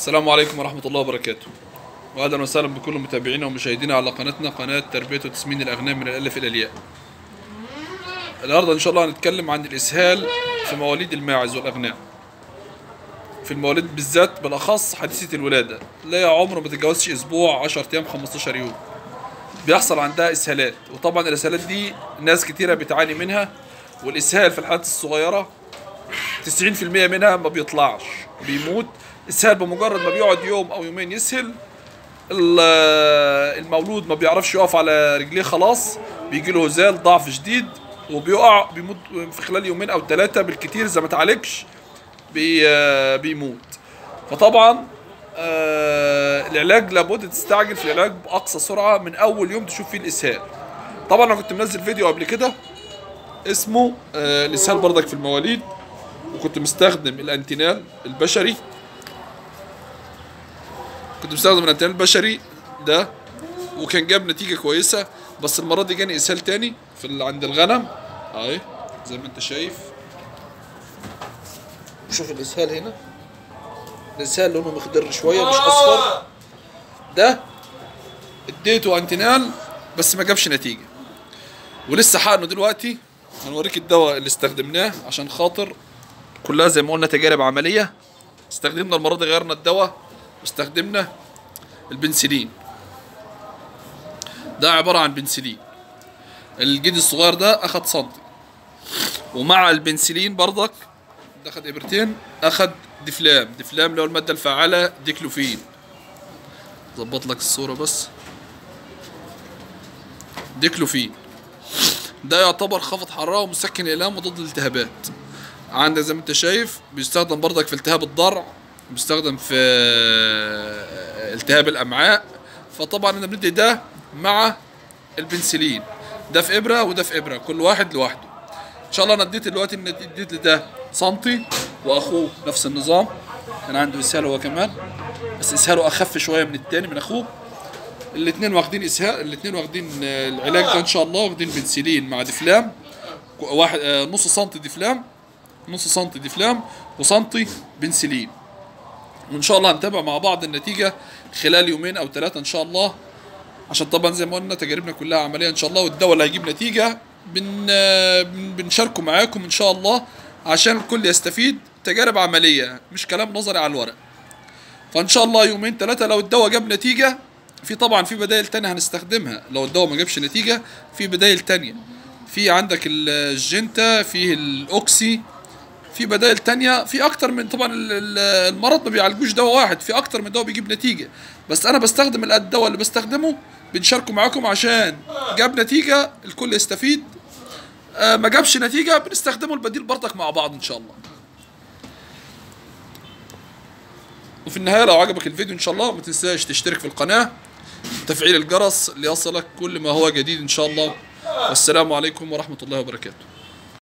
السلام عليكم ورحمة الله وبركاته وأهلا وسهلا بكل متابعينا ومشاهدينا على قناتنا قناة تربية وتسمين الأغنام من الألف إلى الياء النهاردة إن شاء الله هنتكلم عن الإسهال في مواليد الماعز والأغنام في المواليد بالذات بالأخص حديثة الولادة لا عمره ما تتجاوزش أسبوع 10 أيام 15 يوم بيحصل عندها إسهالات وطبعا الإسهالات دي ناس كتيرة بتعاني منها والإسهال في الحالات الصغيرة 90% منها ما بيطلعش بيموت السهل بمجرد ما بيقعد يوم او يومين يسهل ال- المولود ما بيعرفش يقف على رجليه خلاص بيجي له هزال ضعف شديد وبيقع بيموت في خلال يومين او ثلاثه بالكتير اذا ما اتعالجش بي آه، بيموت فطبعا آه، العلاج لابد تستعجل في العلاج باقصى سرعه من اول يوم تشوف فيه الاسهال طبعا انا كنت منزل فيديو قبل كده اسمه آه، الاسهال برضك في المواليد وكنت مستخدم الانتينال البشري كنت مستخدم الانتينال البشري ده وكان جاب نتيجة كويسة بس المرة دي جاني اسهال تاني في ال- عند الغنم اهي زي ما انت شايف شوف الاسهال هنا الاسهال لونه مخضر شوية مش اصفر ده اديته انتينال بس ما جابش نتيجة ولسه حقنه دلوقتي هنوريك الدواء اللي استخدمناه عشان خاطر كلها زي ما قلنا تجارب عملية استخدمنا المرة دي غيرنا الدواء واستخدمنا البنسلين ده عبارة عن بنسلين الجدي الصغير ده أخد سنتي ومع البنسلين برضك ده أخد إبرتين أخد دفلام دفلام اللي هو المادة الفعالة ديكلوفين ظبط لك الصورة بس ديكلوفين ده يعتبر خفض حرارة ومسكن إلام وضد الالتهابات عندك زي ما انت شايف بيستخدم برضك في التهاب الضرع بيستخدم في التهاب الامعاء فطبعا انا بندي ده مع البنسلين ده في ابره وده في ابره كل واحد لوحده ان شاء الله انا اديت دلوقتي ان اديت لده سنتي واخوه نفس النظام كان عنده اسهال هو كمان بس اسهاله اخف شويه من التاني من اخوه الاثنين واخدين اسهال الاثنين واخدين آه، العلاج ده ان شاء الله واخدين بنسلين مع دفلام واحد آه، نص سنتي دفلام نص سنتي دفلام وسنتي بنسلين وان شاء الله هنتابع مع بعض النتيجه خلال يومين او ثلاثه ان شاء الله عشان طبعا زي ما قلنا تجاربنا كلها عمليه ان شاء الله والدواء اللي هيجيب نتيجه بن بن- بنشاركه معاكم ان شاء الله عشان الكل يستفيد تجارب عمليه مش كلام نظري على الورق فان شاء الله يومين ثلاثه لو الدواء جاب نتيجه في طبعا في بدائل تانية هنستخدمها لو الدواء ما جابش نتيجه في بدائل تانية في عندك الجنتا فيه الاوكسي في بدائل تانية في اكتر من طبعا ال- ال- المرض ما بيعالجوش دواء واحد في اكتر من دواء بيجيب نتيجة بس انا بستخدم ال- الدواء اللي بستخدمه بنشاركه معاكم عشان جاب نتيجة الكل يستفيد آه ما جابش نتيجة بنستخدمه البديل برضك مع بعض ان شاء الله وفي النهاية لو عجبك الفيديو ان شاء الله ما تنساش تشترك في القناة تفعيل الجرس ليصلك كل ما هو جديد ان شاء الله والسلام عليكم ورحمة الله وبركاته